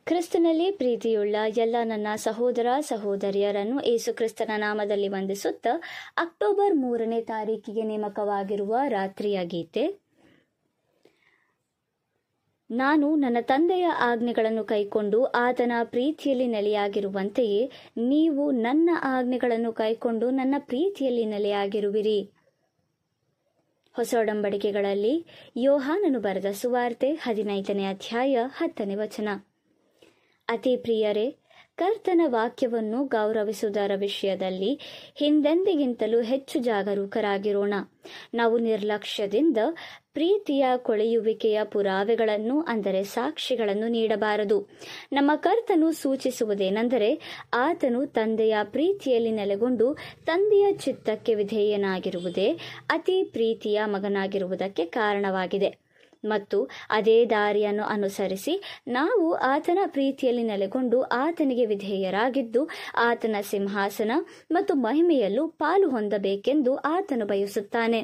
ಕ್ರಿಸ್ತನಲ್ಲಿ ಪ್ರೀತಿಯುಳ್ಳ ಎಲ್ಲ ನನ್ನ ಸಹೋದರ ಸಹೋದರಿಯರನ್ನು ಏಸು ಕ್ರಿಸ್ತನ ನಾಮದಲ್ಲಿ ವಂದಿಸುತ್ತಾ ಅಕ್ಟೋಬರ್ ಮೂರನೇ ತಾರೀಕಿಗೆ ನೇಮಕವಾಗಿರುವ ರಾತ್ರಿಯ ಗೀತೆ ನಾನು ನನ್ನ ತಂದೆಯ ಆಜ್ಞೆಗಳನ್ನು ಕೈಕೊಂಡು ಆತನ ಪ್ರೀತಿಯಲ್ಲಿ ನೆಲೆಯಾಗಿರುವಂತೆಯೇ ನೀವು ನನ್ನ ಆಜ್ಞೆಗಳನ್ನು ಕೈಕೊಂಡು ನನ್ನ ಪ್ರೀತಿಯಲ್ಲಿ ನೆಲೆಯಾಗಿರುವಿರಿ ಹೊಸ ಒಡಂಬಡಿಕೆಗಳಲ್ಲಿ ಯೋಹಾನನು ಬರೆದ ಸುವಾರ್ತೆ ಹದಿನೈದನೇ ಅಧ್ಯಾಯ ಹತ್ತನೇ ವಚನ ಅತಿ ಪ್ರಿಯರೇ ಕರ್ತನ ವಾಕ್ಯವನ್ನು ಗೌರವಿಸುವುದರ ವಿಷಯದಲ್ಲಿ ಹಿಂದೆಂದಿಗಿಂತಲೂ ಹೆಚ್ಚು ಜಾಗರೂಕರಾಗಿರೋಣ ನಾವು ನಿರ್ಲಕ್ಷ್ಯದಿಂದ ಪ್ರೀತಿಯ ಕೊಳೆಯುವಿಕೆಯ ಪುರಾವೆಗಳನ್ನು ಅಂದರೆ ಸಾಕ್ಷಿಗಳನ್ನು ನೀಡಬಾರದು ನಮ್ಮ ಕರ್ತನು ಸೂಚಿಸುವುದೇನೆಂದರೆ ಆತನು ತಂದೆಯ ಪ್ರೀತಿಯಲ್ಲಿ ನೆಲೆಗೊಂಡು ತಂದೆಯ ಚಿತ್ತಕ್ಕೆ ವಿಧೇಯನಾಗಿರುವುದೇ ಅತಿ ಪ್ರೀತಿಯ ಮಗನಾಗಿರುವುದಕ್ಕೆ ಕಾರಣವಾಗಿದೆ ಮತ್ತು ಅದೇ ದಾರಿಯನ್ನು ಅನುಸರಿಸಿ ನಾವು ಆತನ ಪ್ರೀತಿಯಲ್ಲಿ ನೆಲೆಗೊಂಡು ಆತನಿಗೆ ವಿಧೇಯರಾಗಿದ್ದು ಆತನ ಸಿಂಹಾಸನ ಮತ್ತು ಮಹಿಮೆಯಲ್ಲೂ ಪಾಲು ಹೊಂದಬೇಕೆಂದು ಆತನು ಬಯಸುತ್ತಾನೆ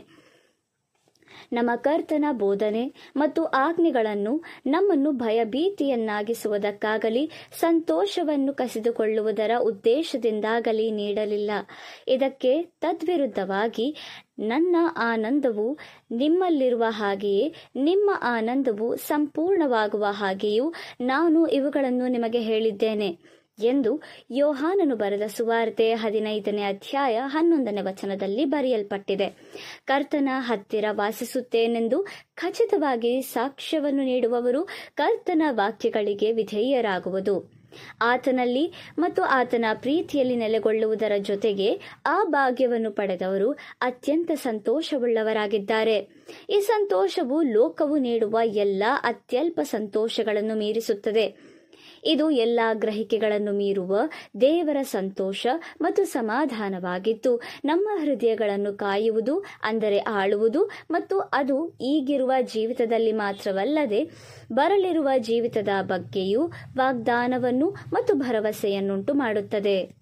ನಮ್ಮ ಕರ್ತನ ಬೋಧನೆ ಮತ್ತು ಆಜ್ಞೆಗಳನ್ನು ನಮ್ಮನ್ನು ಭಯಭೀತಿಯನ್ನಾಗಿಸುವುದಕ್ಕಾಗಲಿ ಸಂತೋಷವನ್ನು ಕಸಿದುಕೊಳ್ಳುವುದರ ಉದ್ದೇಶದಿಂದಾಗಲಿ ನೀಡಲಿಲ್ಲ ಇದಕ್ಕೆ ತದ್ವಿರುದ್ಧವಾಗಿ ನನ್ನ ಆನಂದವು ನಿಮ್ಮಲ್ಲಿರುವ ಹಾಗೆಯೇ ನಿಮ್ಮ ಆನಂದವು ಸಂಪೂರ್ಣವಾಗುವ ಹಾಗೆಯೂ ನಾನು ಇವುಗಳನ್ನು ನಿಮಗೆ ಹೇಳಿದ್ದೇನೆ ಎಂದು ಯೋಹಾನನು ಬರೆದ ಸುವಾರ್ತೆ ಹದಿನೈದನೇ ಅಧ್ಯಾಯ ಹನ್ನೊಂದನೇ ವಚನದಲ್ಲಿ ಬರೆಯಲ್ಪಟ್ಟಿದೆ ಕರ್ತನ ಹತ್ತಿರ ವಾಸಿಸುತ್ತೇನೆಂದು ಖಚಿತವಾಗಿ ಸಾಕ್ಷ್ಯವನ್ನು ನೀಡುವವರು ಕರ್ತನ ವಾಕ್ಯಗಳಿಗೆ ವಿಧೇಯರಾಗುವುದು ಆತನಲ್ಲಿ ಮತ್ತು ಆತನ ಪ್ರೀತಿಯಲ್ಲಿ ನೆಲೆಗೊಳ್ಳುವುದರ ಜೊತೆಗೆ ಆ ಭಾಗ್ಯವನ್ನು ಪಡೆದವರು ಅತ್ಯಂತ ಸಂತೋಷವುಳ್ಳವರಾಗಿದ್ದಾರೆ ಈ ಸಂತೋಷವು ಲೋಕವು ನೀಡುವ ಎಲ್ಲ ಅತ್ಯಲ್ಪ ಸಂತೋಷಗಳನ್ನು ಮೀರಿಸುತ್ತದೆ ಇದು ಎಲ್ಲ ಗ್ರಹಿಕೆಗಳನ್ನು ಮೀರುವ ದೇವರ ಸಂತೋಷ ಮತ್ತು ಸಮಾಧಾನವಾಗಿದ್ದು ನಮ್ಮ ಹೃದಯಗಳನ್ನು ಕಾಯುವುದು ಅಂದರೆ ಆಳುವುದು ಮತ್ತು ಅದು ಈಗಿರುವ ಜೀವಿತದಲ್ಲಿ ಮಾತ್ರವಲ್ಲದೆ ಬರಲಿರುವ ಜೀವಿತದ ಬಗ್ಗೆಯೂ ವಾಗ್ದಾನವನ್ನು ಮತ್ತು ಭರವಸೆಯನ್ನುಂಟು ಮಾಡುತ್ತದೆ